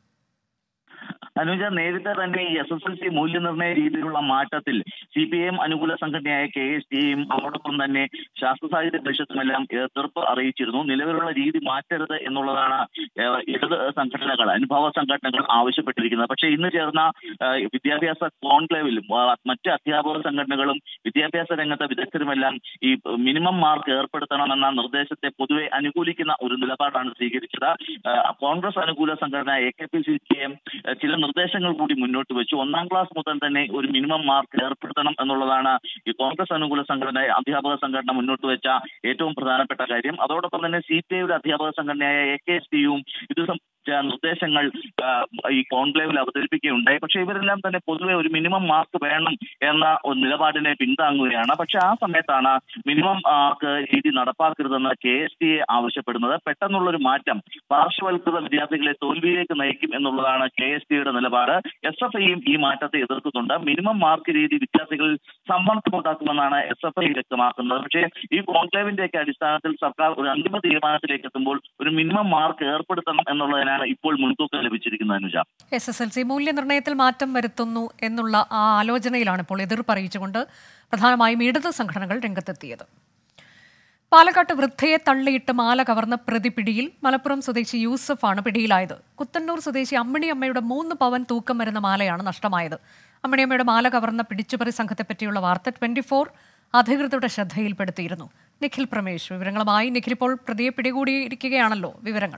അനുജ നേരത്തെ തന്നെ ഈ എസ് എസ് എൽ സി മൂല്യനിർണ്ണയ രീതിയിലുള്ള മാറ്റത്തിൽ സി പി ഐ എം അനുകൂല സംഘടനയായ കെ എസ് ടിയും അതോടൊപ്പം തന്നെ ശാസ്ത്ര സാഹിത്യ പരിഷത്തുമെല്ലാം എതിർപ്പ് അറിയിച്ചിരുന്നു നിലവിലുള്ള രീതി മാറ്റരുത് എന്നുള്ളതാണ് ഏഹ്, ഇടത് സംഘടനകൾ അനുഭവ സംഘടനകൾ ആവശ്യപ്പെട്ടിരിക്കുന്നത് പക്ഷേ ഇന്ന് ചേർന്ന ഏഹ്, വിദ്യാഭ്യാസ കോൺക്ലേവിൽ ആ, മറ്റ് അധ്യാപക സംഘടനകളും വിദ്യാഭ്യാസ രംഗത്തെ വിദഗ്ധരുമെല്ലാം ഈ മിനിമം മാർക്ക് ഏർപ്പെടുത്തണമെന്ന നിർദ്ദേശത്തെ പൊതുവെ അനുകൂലിക്കുന്ന ഒരു നിലപാടാണ് സ്വീകരിച്ചത് ഏഹ്, കോൺഗ്രസ് അനുകൂല സംഘടന A K P C C M ചില നിർദ്ദേശങ്ങൾ കൂടി മുന്നോട്ട് വെച്ചു ഒന്നാം ക്ലാസ് മുതൽ തന്നെ ഒരു മിനിമം മാർക്ക് ഏർപ്പെടുത്തണം എന്നുള്ളതാണ് ഈ കോൺഗ്രസ് അനുകൂല സംഘടന അധ്യാപക സംഘടന മുന്നോട്ട് വെച്ച ഏറ്റവും പ്രധാനപ്പെട്ട കാര്യം അതോടൊപ്പം തന്നെ സി പി ഐയുടെ അധ്യാപക സംഘടനയായ എ കെ എസ് ടിയും ഇത് സംബന്ധിച്ച നിർദ്ദേശങ്ങൾ ആ, ഈ കോൺക്ലേവിൽ അവതരിപ്പിക്കുകയുണ്ടായി പക്ഷെ ഇവരെല്ലാം തന്നെ പൊതുവെ ഒരു മിനിമം മാർക്ക് വേണം എന്ന ഒരു നിലപാടിനെ പിന്താങ്ങുകയാണ് പക്ഷെ ആ സമയത്താണ് മിനിമം മാർക്ക് രീതി നടപ്പാക്കരുതെന്ന് കെ എസ് ടി എ ആവശ്യപ്പെടുന്നത് പെട്ടെന്നുള്ളൊരു മാറ്റം പാർശ്വവൽകൃത വിദ്യാർത്ഥികളെ തോൽവിയിലേക്ക് നയിക്കും എന്നുള്ളതാണ് കെ എസ് ടിയുടെ നിലപാട് എസ് എഫ് ഐയും ഈ മാറ്റത്തെ എതിർക്കുന്നുണ്ട് മിനിമം മാർക്ക് രീതി വിദ്യാർത്ഥികളിൽ സമ്മർദ്ദമുണ്ടാക്കുമെന്നാണ് എസ് എഫ് ഐ വ്യക്തമാക്കുന്നത് പക്ഷേ ഈ കോൺക്ലേവിന്റെയൊക്കെ അടിസ്ഥാനത്തിൽ സർക്കാർ ഒരു അന്തിമ തീരുമാനത്തിലേക്ക് എത്തുമ്പോൾ ഒരു മിനിമം മാർക്ക് ഏർപ്പെടുത്തണം എന്നുള്ളതിനാണ് ഇപ്പോൾ മുൻതൂക്കം ലഭിച്ചിരിക്കുന്നത് Anuja S S L C മൂല്യനിർണ്ണയത്തിൽ മാറ്റം വരുത്തുന്നു എന്നുള്ള ആ ആലോചനയിലാണ് ഇപ്പോൾ എതിർപ്പ് അറിയിച്ചുകൊണ്ട് പ്രധാനമായും ഇടത് സംഘടനകൾ രംഗത്തെത്തിയത് പാലക്കാട്ട് വൃദ്ധയെ തള്ളിയിട്ട് മാല കവർന്ന പ്രതി പിടിയിൽ മലപ്പുറം സ്വദേശി യൂസഫാണ് പിടിയിലായത് കുത്തന്നൂർ സ്വദേശി അമ്മിണിയമ്മയുടെ മൂന്ന് പവൻ തൂക്കം വരുന്ന മാലയാണ് നഷ്ടമായത് അമ്മിണിയമ്മയുടെ മാല കവർന്ന പിടിച്ചുപറി സംഘത്തെപ്പറ്റിയുള്ള വാർത്ത ട്വന്റി ഫോർ അധികൃതരുടെ ശ്രദ്ധയിൽപ്പെടുത്തിയിരുന്നു നിഖിൽ പ്രമേഷ് വിവരങ്ങളുമായി നിഖിൽ ഇപ്പോൾ പ്രതിയെ പിടികൂടിയിരിക്കുകയാണല്ലോ വിവരങ്ങൾ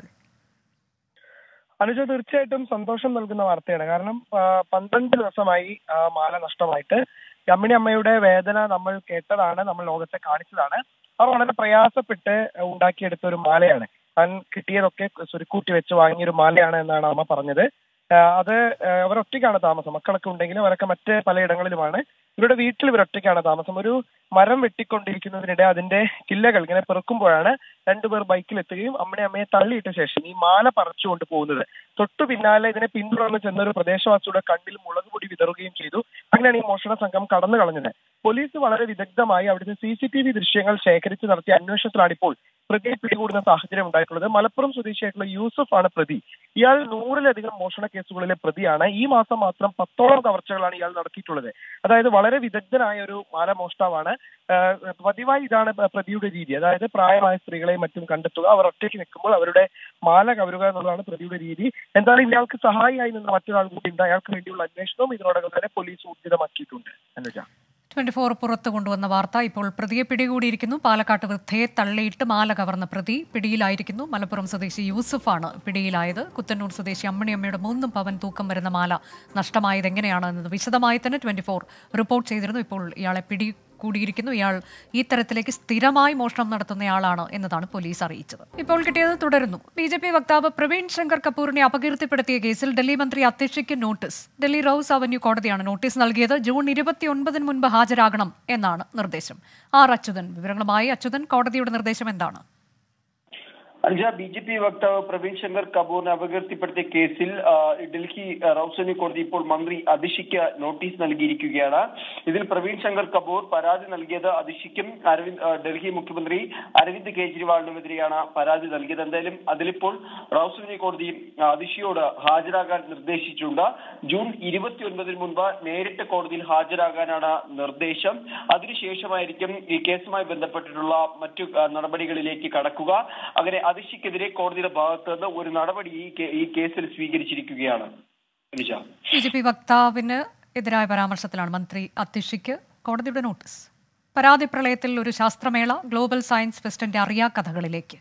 അനുജ തീർച്ചയായിട്ടും സന്തോഷം നൽകുന്ന വാർത്തയാണ് കാരണം ആ, പന്ത്രണ്ട് ദിവസമായി ആ, മാല നഷ്ടമായിട്ട് അമ്മിണി അമ്മയുടെ വേദന നമ്മൾ കേട്ടതാണ് നമ്മൾ ലോകത്തെ കാണിച്ചതാണ് അവർ വളരെ പ്രയാസപ്പെട്ട് ഉണ്ടാക്കിയെടുത്ത ഒരു മാലയാണ് താൻ കിട്ടിയതൊക്കെ സുരുക്കൂട്ടി വെച്ച് വാങ്ങിയൊരു മാലയാണ് എന്നാണ് അമ്മ പറഞ്ഞത് ആ, അത് ആ, അവർ ഒറ്റയ്ക്കാണ് താമസം മക്കളൊക്കെ ഉണ്ടെങ്കിലും അവരൊക്കെ മറ്റ് പലയിടങ്ങളിലുമാണ് ഇവരുടെ വീട്ടിൽ ഇവർ ഒറ്റയ്ക്കാണ് താമസം ഒരു മരം വെട്ടിക്കൊണ്ടിരിക്കുന്നതിനിടെ അതിന്റെ കില്ലകൾ ഇങ്ങനെ പെറുക്കുമ്പോഴാണ് രണ്ടുപേർ ബൈക്കിലെത്തുകയും അമ്മയെ അമ്മയെ തള്ളിയിട്ട ശേഷം ഈ മാല പറിച്ചുകൊണ്ട് പോകുന്നത് തൊട്ടു പിന്നാലെ ഇതിനെ പിന്തുടർന്ന് ചെന്ന ഒരു പ്രദേശവാസിയുടെ കണ്ണിൽ മുളക് പൊടി വിതറുകയും ചെയ്തു അങ്ങനെയാണ് ഈ മോഷണ സംഘം കടന്നു കളഞ്ഞത് പോലീസ് വളരെ വിദഗ്ധമായി അവിടുത്തെ സി സി ടി വി ദൃശ്യങ്ങൾ ശേഖരിച്ച് നടത്തിയ അന്വേഷണത്തിലാണ് ഇപ്പോൾ പ്രതിയെ പിടികൂടുന്ന സാഹചര്യം ഉണ്ടായിട്ടുള്ളത് മലപ്പുറം സ്വദേശിയായിട്ടുള്ള യൂസഫ് ആണ് പ്രതി ഇയാൾ നൂറിലധികം മോഷണ കേസുകളിലെ പ്രതിയാണ് ഈ മാസം മാത്രം പത്തോളം കവർച്ചകളാണ് ഇയാൾ നടത്തിയിട്ടുള്ളത് അതായത് വളരെ വിദഗ്ധനായ ഒരു മാല മോഷ്ടാവാണ് ആഹ് പതിവായി ഇതാണ് പ്ര- പ്രതിയുടെ രീതി അതായത് പ്രായമായ സ്ത്രീകളെയും മറ്റും കണ്ടെത്തുക അവർ ഒറ്റയ്ക്ക് നിൽക്കുമ്പോൾ അവരുടെ മാല കവരുക എന്നുള്ളതാണ് പ്രതിയുടെ രീതി എന്തായാലും ഇയാൾക്ക് സഹായിയായി നിന്ന മറ്റൊരാൾ കൂടി ഉണ്ട് അയാൾക്ക് വേണ്ടിയുള്ള അന്വേഷണവും ഇതിനോടകം തന്നെ പോലീസ് ഊർജിതമാക്കിയിട്ടുണ്ട് അനുജ ട്വന്റി ഫോർ പുറത്തു കൊണ്ടുവന്ന വാർത്ത ഇപ്പോൾ പ്രതിയെ പിടികൂടിയിരിക്കുന്നു പാലക്കാട്ട് വൃദ്ധയെ തള്ളിയിട്ട് മാല കവർന്ന പ്രതി പിടിയിലായിരിക്കുന്നു മലപ്പുറം സ്വദേശി യൂസഫാണ് പിടിയിലായത് കുത്തന്നൂർ സ്വദേശി അമ്മണിയമ്മയുടെ മൂന്നും പവൻ തൂക്കം വരുന്ന മാല നഷ്ടമായത് എങ്ങനെയാണ് എന്നത് വിശദമായി തന്നെ ട്വന്റി ഫോർ റിപ്പോർട്ട് ചെയ്തിരുന്നു ഇപ്പോൾ ഇയാളെ പിടി കൂടിയിരിക്കുന്നു ഇയാൾ ഈ തരത്തിലേക്ക് സ്ഥിരമായി മോഷണം നടത്തുന്നയാളാണ് എന്നതാണ് പോലീസ് അറിയിച്ചത് ഇപ്പോൾ കിട്ടിയത് തുടരുന്നു ബി ജെ പി വക്താവ് പ്രവീൺ ശങ്കർ കപൂറിനെ അപകീർത്തിപ്പെടുത്തിയ കേസിൽ ഡൽഹി മന്ത്രി അത്യക്ഷയ്ക്ക് നോട്ടീസ് ഡൽഹി റൌസ് അവന്യൂ കോടതിയാണ് നോട്ടീസ് നൽകിയത് ജൂൺ ഇരുപത്തിയൊൻപതിന് മുൻപ് ഹാജരാകണം എന്നാണ് നിർദ്ദേശം ആർ അച്യുതൻ വിവരങ്ങളുമായി അച്യുതൻ കോടതിയുടെ നിർദ്ദേശം എന്താണ് അനുജ ബി ജെ പി വക്താവ് പ്രവീൺ ശങ്കർ കപൂറിനെ അപകീർത്തിപ്പെടുത്തിയ കേസിൽ ആ, ഡൽഹി ആ, റൌസനി കോടതി ഇപ്പോൾ മന്ത്രി അതിഷിക്ക് നോട്ടീസ് നൽകിയിരിക്കുകയാണ് ഇതിൽ പ്രവീൺ ശങ്കർ കപൂർ പരാതി നൽകിയത് അതിഷിക്കും അരവിന്ദ് ആ, ഡൽഹി മുഖ്യമന്ത്രി അരവിന്ദ് കെജ്രിവാളിനുമെതിരെയാണ് പരാതി നൽകിയത് എന്തായാലും അതിലിപ്പോൾ റൌസനി കോടതി ആ, അതിഷിയോട് ഹാജരാകാൻ നിർദ്ദേശിച്ചിട്ടുണ്ട് ജൂൺ ഇരുപത്തിയൊൻപതിന് മുൻപ് നേരിട്ട് കോടതിയിൽ ഹാജരാകാനാണ് നിർദ്ദേശം അതിനുശേഷമായിരിക്കും ഈ കേസുമായി ബന്ധപ്പെട്ടിട്ടുള്ള മറ്റു ആ, നടപടികളിലേക്ക് കടക്കുക അങ്ങനെ അതിഷിക്കെതിരെ കോടതിയുടെ ഭാഗത്ത് നിന്ന് ഒരു നടപടി ഈ കേ- ഈ കേസിൽ സ്വീകരിച്ചിരിക്കുകയാണ് അനുജ ബി ജെ പി വക്താവിന് എതിരായ പരാമർശത്തിലാണ് മന്ത്രി അത്യഷിക്ക് കോടതിയുടെ നോട്ടീസ് പരാതി പ്രളയത്തിൽ ഒരു ശാസ്ത്രമേള ഗ്ലോബൽ സയൻസ് ഫെസ്റ്റിന്റെ അറിയാ കഥകളിലേക്ക്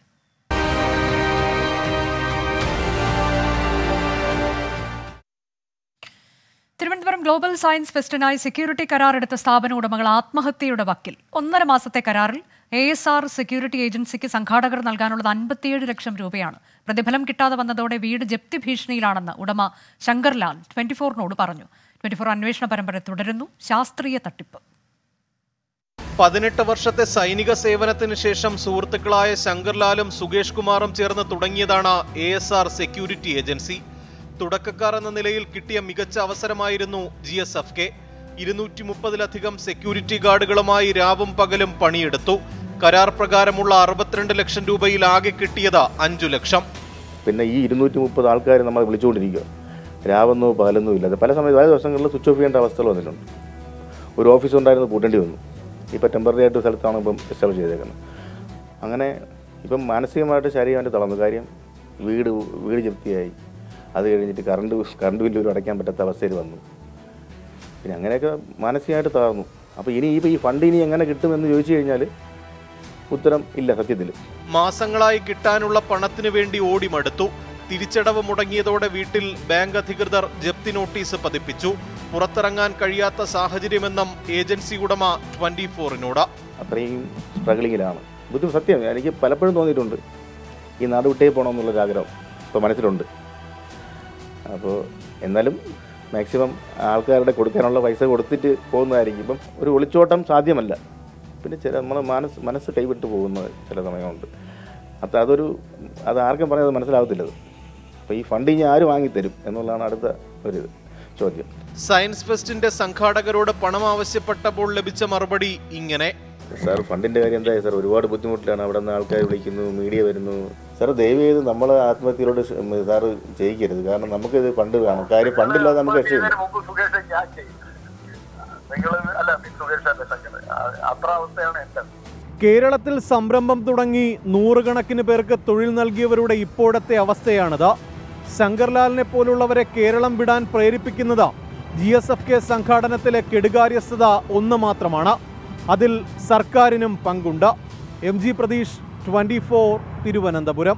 തിരുവനന്തപുരം ഗ്ലോബൽ സയൻസ് ഫെസ്റ്റിനായി സെക്യൂരിറ്റി കരാറെടുത്ത സ്ഥാപന ഉടമകൾ ആത്മഹത്യയുടെ വക്കിൽ ഒന്നര മാസത്തെ കരാറിൽ എ എസ് ആർ സെക്യൂരിറ്റി ഏജൻസിക്ക് സംഘാടകർ നൽകാനുള്ളത് അൻപത്തിയേഴ് ലക്ഷം രൂപയാണ് പ്രതിഫലം കിട്ടാതെ വന്നതോടെ വീട് ജപ്തി ഭീഷണിയിലാണെന്ന് ഉടമ ശങ്കർലാൽ ട്വന്റി ഫോറിനോട് പറഞ്ഞു ട്വന്റി ഫോർ അന്വേഷണ പരമ്പര തുടരുന്നു ശാസ്ത്രീയ തട്ടിപ്പ് പതിനെട്ട് വർഷത്തെ സൈനിക സേവനത്തിന് ശേഷം സുഹൃത്തുക്കളായ ശങ്കർലാലും സുകേഷ് കുമാറും ചേർന്ന് തുടങ്ങിയതാണ് A S R security agency തുടക്കക്കാർ എന്ന നിലയിൽ കിട്ടിയ മികച്ച അവസരമായിരുന്നു ജി എസ് എഫ് കെ ഇരുന്നൂറ്റി മുപ്പതിലധികം സെക്യൂരിറ്റി ഗാർഡുകളുമായി രാവും പകലും പണിയെടുത്തു കരാർ പ്രകാരമുള്ള അറുപത്തിരണ്ട് ലക്ഷം രൂപയിൽ ആകെ കിട്ടിയത് അഞ്ചു ലക്ഷം പിന്നെ ഈ ഇരുന്നൂറ്റി മുപ്പത് ആൾക്കാർ നമ്മൾ വിളിച്ചുകൊണ്ടിരിക്കുക രാവെന്നോ പകലൊന്നും ഇല്ലാതെ പല സമയത്ത് പല ദിവസങ്ങളിൽ സ്വിച്ച് ഓഫ് ചെയ്യേണ്ട അവസ്ഥകൾ വന്നിട്ടുണ്ട് ഒരു ഓഫീസ് ഉണ്ടായിരുന്നു പൂട്ടേണ്ടി വന്നു ഇപ്പം ടെമ്പററി ആയിട്ട് സ്ഥലത്താണ് ഇപ്പം എസ്റ്റാബ്ലിഷ് ചെയ്തേക്കുന്നത് അങ്ങനെ ഇപ്പം മാനസികമായിട്ട് ശാരീരികമായിട്ട് തളർന്നു കാര്യം വീട് വീട് ജപ്തിയായി അത് കഴിഞ്ഞിട്ട് കറണ്ട് കറണ്ട് ബില്ല് ഒരു അടയ്ക്കാൻ പറ്റാത്ത അവസ്ഥയിൽ വന്നു പിന്നെ അങ്ങനെയൊക്കെ മാനസികമായിട്ട് തളർന്നു അപ്പോൾ ഇനി ഇപ്പോൾ ഈ ഫണ്ട് ഇനി എങ്ങനെ കിട്ടുമെന്ന് ചോദിച്ചു കഴിഞ്ഞാൽ ഉത്തരം ഇല്ല സത്യത്തിൽ മാസങ്ങളായി കിട്ടാനുള്ള പണത്തിനു വേണ്ടി ഓടി മടുത്തു തിരിച്ചടവ് മുടങ്ങിയതോടെ വീട്ടിൽ ബാങ്ക് അധികൃതർ ജപ്തി നോട്ടീസ് പതിപ്പിച്ചു പുറത്തിറങ്ങാൻ കഴിയാത്ത സാഹചര്യമെന്നും ഏജൻസി ഉടമ ട്വന്റി ഫോറിനോട് അത്രയും സ്ട്രഗിളിങ്ങിലാണ് ബുദ്ധിമുട്ട് സത്യം എനിക്ക് പലപ്പോഴും തോന്നിയിട്ടുണ്ട് ഈ നാട് വിട്ടേ പോകണമെന്നുള്ളൊരു ആഗ്രഹം ഇപ്പോൾ മനസ്സിലുണ്ട് അപ്പോൾ എന്നാലും മാക്സിമം ആൾക്കാരുടെ കൊടുക്കാനുള്ള പൈസ കൊടുത്തിട്ട് പോകുന്നതായിരിക്കും ഇപ്പം ഒരു ഒളിച്ചോട്ടം സാധ്യമല്ല പിന്നെ ചില നമ്മളെ മനസ്സ് മനസ്സ് കൈവിട്ട് പോകുന്ന ചില സമയമുണ്ട് അത് അതൊരു അത് ആർക്കും പറഞ്ഞത് മനസ്സിലാവത്തില്ലത് അപ്പോൾ ഈ ഫണ്ട് ഇനി ആര് വാങ്ങിത്തരും എന്നുള്ളതാണ് അടുത്ത ഒരു ഇത് ചോദ്യം സയൻസ് ഫെസ്റ്റിന്റെ സംഘാടകരോട് പണം ആവശ്യപ്പെട്ടപ്പോൾ ലഭിച്ച മറുപടി ഇങ്ങനെ സാർ ഫണ്ടിന്റെ കാര്യം എന്തായി സാർ ഒരുപാട് ബുദ്ധിമുട്ടിലാണ് അവിടെ നിന്ന് ആൾക്കാർ വിളിക്കുന്നു മീഡിയ വരുന്നു സാർ ദയവ് ചെയ്ത് നമ്മൾ ആത്മഹത്യയിലോട് ക്ഷ- ഉം, സാറ് ചെയ്യിക്കരുത് കാരണം നമുക്ക് ഇത് ഫണ്ട് വേണം കാര്യം ഫണ്ടില്ലാതെ നമുക്ക് രക്ഷയില്ല അത്ര അവസ്ഥയാണ് എന്റെ കേരളത്തിൽ സംരംഭം തുടങ്ങി നൂറുകണക്കിന് പേർക്ക് തൊഴിൽ നൽകിയവരുടെ ഇപ്പോഴത്തെ അവസ്ഥയാണിത് ശങ്കർലാലിനെ പോലുള്ളവരെ കേരളം വിടാൻ പ്രേരിപ്പിക്കുന്നത് ജി എസ് എഫ് കെ സംഘാടനത്തിലെ കെടുകാര്യസ്ഥത ഒന്ന് മാത്രമാണ് അതിൽ സർക്കാരിനും പങ്കുണ്ട് M G Pratheesh twenty four Thiruvananthapuram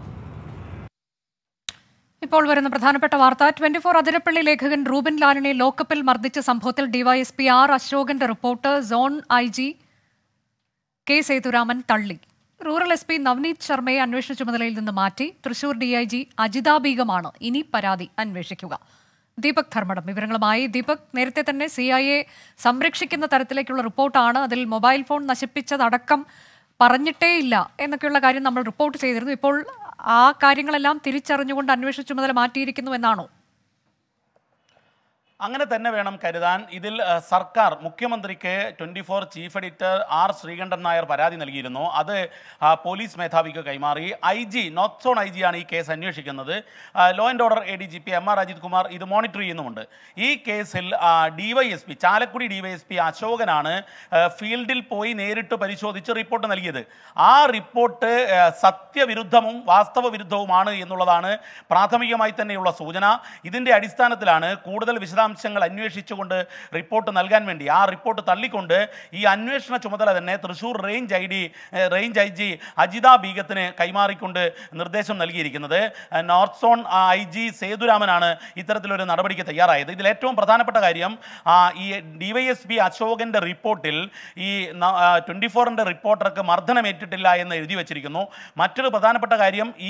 ഇപ്പോൾ വരുന്ന പ്രധാനപ്പെട്ട വാർത്ത ട്വന്റി ഫോർ അതിരപ്പള്ളി ലേഖകൻ റൂബിൻ ലാലിനെ ലോക്കപ്പിൽ മർദ്ദിച്ച സംഭവത്തിൽ ഡിവൈഎസ്പി ആർ അശോകന്റെ report zone I G K Sethuraman തള്ളി റൂറൽ എസ് പി നവനീത് ശർമ്മയെ അന്വേഷണ ചുമതലയിൽ നിന്ന് മാറ്റി തൃശൂർ ഡിഐജി അജിത ബീഗമാണ് ഇനി പരാതി അന്വേഷിക്കുക ദീപക് ധർമ്മടം വിവരങ്ങളുമായി ദീപക് നേരത്തെ തന്നെ സി ഐ എ സംരക്ഷിക്കുന്ന തരത്തിലേക്കുള്ള റിപ്പോർട്ടാണ് അതിൽ മൊബൈൽ ഫോൺ നശിപ്പിച്ചതടക്കം പറഞ്ഞിട്ടേയില്ല എന്നൊക്കെയുള്ള കാര്യം നമ്മൾ റിപ്പോർട്ട് ചെയ്തിരുന്നു ഇപ്പോൾ ആ കാര്യങ്ങളെല്ലാം തിരിച്ചറിഞ്ഞുകൊണ്ട് അന്വേഷണ ചുമതല മാറ്റിയിരിക്കുന്നു എന്നാണോ അങ്ങനെ തന്നെ വേണം കരുതാൻ ഇതിൽ ഏഹ്, സർക്കാർ മുഖ്യമന്ത്രിക്ക് twenty four chief editor R Sreekandan Nair പരാതി നൽകിയിരുന്നു അത് ആ, പോലീസ് മേധാവിക്ക് കൈമാറി I G north zone I ജിയാണ് ഈ കേസ് അന്വേഷിക്കുന്നത് ആ, law and order A D G P M R Ajith Kumar ഇത് മോണിറ്റർ ചെയ്യുന്നുമുണ്ട് ഈ കേസിൽ ഡിവൈഎസ്പി ചാലക്കുടി ഡിവൈഎസ്പി അശോകനാണ് ആ, ഫീൽഡിൽ പോയി നേരിട്ട് പരിശോധിച്ച് റിപ്പോർട്ട് നൽകിയത് ആ റിപ്പോർട്ട് ആ, സത്യവിരുദ്ധവും വാസ്തവ വിരുദ്ധവുമാണ് എന്നുള്ളതാണ് പ്രാഥമികമായി തന്നെയുള്ള സൂചന ഇതിൻ്റെ അടിസ്ഥാനത്തിലാണ് കൂടുതൽ വിശദാംശങ്ങൾ അന്വേഷിച്ചുകൊണ്ട് റിപ്പോർട്ട് നൽകാൻ വേണ്ടി ആ റിപ്പോർട്ട് തള്ളിക്കൊണ്ട് ഈ അന്വേഷണ ചുമതല തന്നെ Thrissur range I D range I G Ajitha ബീഗത്തിന് കൈമാറിക്കൊണ്ട് നിർദ്ദേശം നൽകിയിരിക്കുന്നത് ഏഹ്, നോർത്ത് സോൺ ഐ ജി സേതുരാമനാണ് ഇത്തരത്തിലൊരു നടപടിക്ക് തയ്യാറായത് ഇതിൽ ഏറ്റവും പ്രധാനപ്പെട്ട കാര്യം ആ, ഈ ഡിവൈഎസ്പി അശോകന്റെ റിപ്പോർട്ടിൽ ഈ ട്വൻറ്റി ഫോറിൻ്റെ റിപ്പോർട്ടർക്ക് മർദ്ദനമേറ്റിട്ടില്ല എന്ന് എഴുതി വച്ചിരിക്കുന്നു മറ്റൊരു പ്രധാനപ്പെട്ട കാര്യം ഈ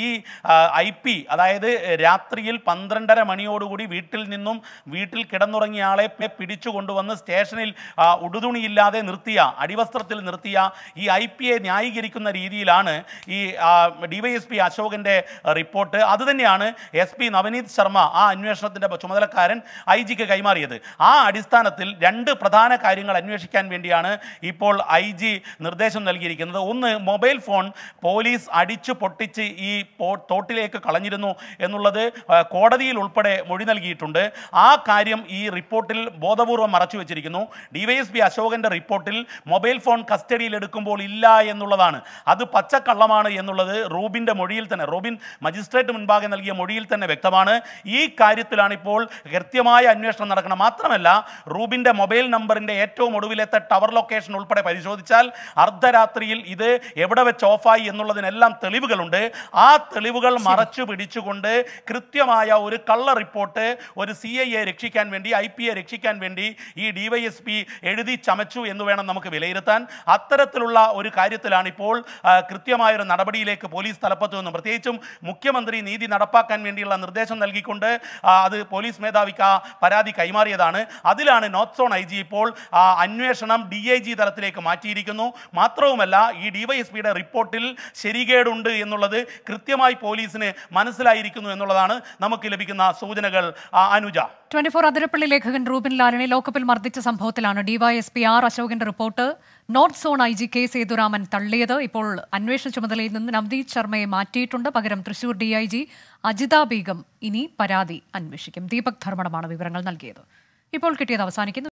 ഐ പി അതായത് രാത്രിയിൽ പന്ത്രണ്ടര മണിയോടുകൂടി വീട്ടിൽ നിന്നും വീട്ടിൽ കിടന്നുറങ്ങിയ ആളെ പി- പിടിച്ചു കൊണ്ടുവന്ന് സ്റ്റേഷനിൽ ആ, ഉടുതുണിയില്ലാതെ നിർത്തിയ അടിവസ്ത്രത്തിൽ നിർത്തിയ ഈ ഐ പി എ ന്യായീകരിക്കുന്ന രീതിയിലാണ് ഈ ഡിവൈഎസ്പി അശോകന്റെ റിപ്പോർട്ട് അതുതന്നെയാണ് എസ് പി നവനീത് ശർമ്മ ആ അന്വേഷണത്തിന്റെ ചുമതലക്കാരൻ ഐ ജിക്ക് കൈമാറിയത് ആ അടിസ്ഥാനത്തിൽ രണ്ട് പ്രധാന കാര്യങ്ങൾ അന്വേഷിക്കാൻ വേണ്ടിയാണ് ഇപ്പോൾ ഐ ജി നിർദ്ദേശം നൽകിയിരിക്കുന്നത് ഒന്ന് മൊബൈൽ ഫോൺ പോലീസ് അടിച്ചു പൊട്ടിച്ച് ഈ പോ- തോട്ടിലേക്ക് കളഞ്ഞിരുന്നു എന്നുള്ളത് ആ, കോടതിയിൽ ഉൾപ്പെടെ മൊഴി നൽകിയിട്ടുണ്ട് ആ കാര്യം ഈ റിപ്പോർട്ടിൽ ബോധപൂർവം മറച്ചു വെച്ചിരിക്കുന്നു ഡിവൈഎസ്പി അശോകന്റെ റിപ്പോർട്ടിൽ മൊബൈൽ ഫോൺ കസ്റ്റഡിയിൽ എടുക്കുമ്പോൾ ഇല്ല എന്നുള്ളതാണ് അത് പച്ചക്കള്ളമാണ് എന്നുള്ളത് റൂബിന്റെ മൊഴിയിൽ തന്നെ റോബിൻ മജിസ്ട്രേറ്റ് മുൻപാകെ നൽകിയ മൊഴിയിൽ തന്നെ വ്യക്തമാണ് ഈ കാര്യത്തിലാണ് ഇപ്പോൾ കൃത്യമായ അന്വേഷണം നടക്കണം മാത്രമല്ല റൂബിന്റെ മൊബൈൽ നമ്പറിന്റെ ഏറ്റവും ഒടുവിലത്തെ ടവർ ലൊക്കേഷൻ ഉൾപ്പെടെ പരിശോധിച്ചാൽ അർദ്ധരാത്രിയിൽ ഇത് എവിടെ വെച്ച് ഓഫായി എന്നുള്ളതിനെല്ലാം തെളിവുകളുണ്ട് ആ തെളിവുകൾ മറച്ചു പിടിച്ചുകൊണ്ട് കൃത്യമായ ഒരു കള്ള റിപ്പോർട്ട് ഒരു സി ഐ എ രക്ഷിക്കാൻ വേണ്ടി ഐ പി എ രക്ഷിക്കാൻ വേണ്ടി ഈ ഡിവൈഎസ്പി എഴുതി ചമച്ചു എന്ന് വേണം നമുക്ക് വിലയിരുത്താൻ അത്തരത്തിലുള്ള ഒരു കാര്യത്തിലാണ് ഇപ്പോൾ ആ, കൃത്യമായൊരു നടപടിയിലേക്ക് പോലീസ് തലപ്പത്തു നിന്നും പ്രത്യേകിച്ചും മുഖ്യമന്ത്രി നീതി നടപ്പാക്കാൻ വേണ്ടിയുള്ള നിർദ്ദേശം നൽകിക്കൊണ്ട് ആ, അത് പോലീസ് മേധാവിക്ക് ആ പരാതി കൈമാറിയതാണ് അതിലാണ് നോർത്ത് സോൺ ഐ ജി ഇപ്പോൾ ആ, അന്വേഷണം ഡി ഐ ജി തലത്തിലേക്ക് മാറ്റിയിരിക്കുന്നു മാത്രവുമല്ല ഈ ഡിവൈഎസ്പിയുടെ റിപ്പോർട്ടിൽ ശരികേടുണ്ട് എന്നുള്ളത് കൃത്യമായി പോലീസിന് മനസ്സിലായിരിക്കുന്നു എന്നുള്ളതാണ് നമുക്ക് ലഭിക്കുന്ന സൂചനകൾ ആ, അനുജ ട്വന്റി ഫോർ അതിരപ്പള്ളി ലേഖകൻ റൂബിൻ ലാലിനെ ലോക്കപ്പിൽ മർദ്ദിച്ച സംഭവത്തിലാണ് ഡിവൈഎസ്പി ആർ അശോകന്റെ report north zone I G K Sethuraman തള്ളിയത് ഇപ്പോൾ അന്വേഷണ ചുമതലയിൽ നിന്ന് നവദീപ് ശർമ്മയെ മാറ്റിയിട്ടുണ്ട് പകരം തൃശൂർ ഡിഐജി അജിത ബീഗം ഇനി പരാതി അന്വേഷിക്കും ദീപക് ധർമ്മടമാണ് വിവരങ്ങൾ നൽകിയത് ഇപ്പോൾ കിട്ടിയത് അവസാനിക്കുന്നു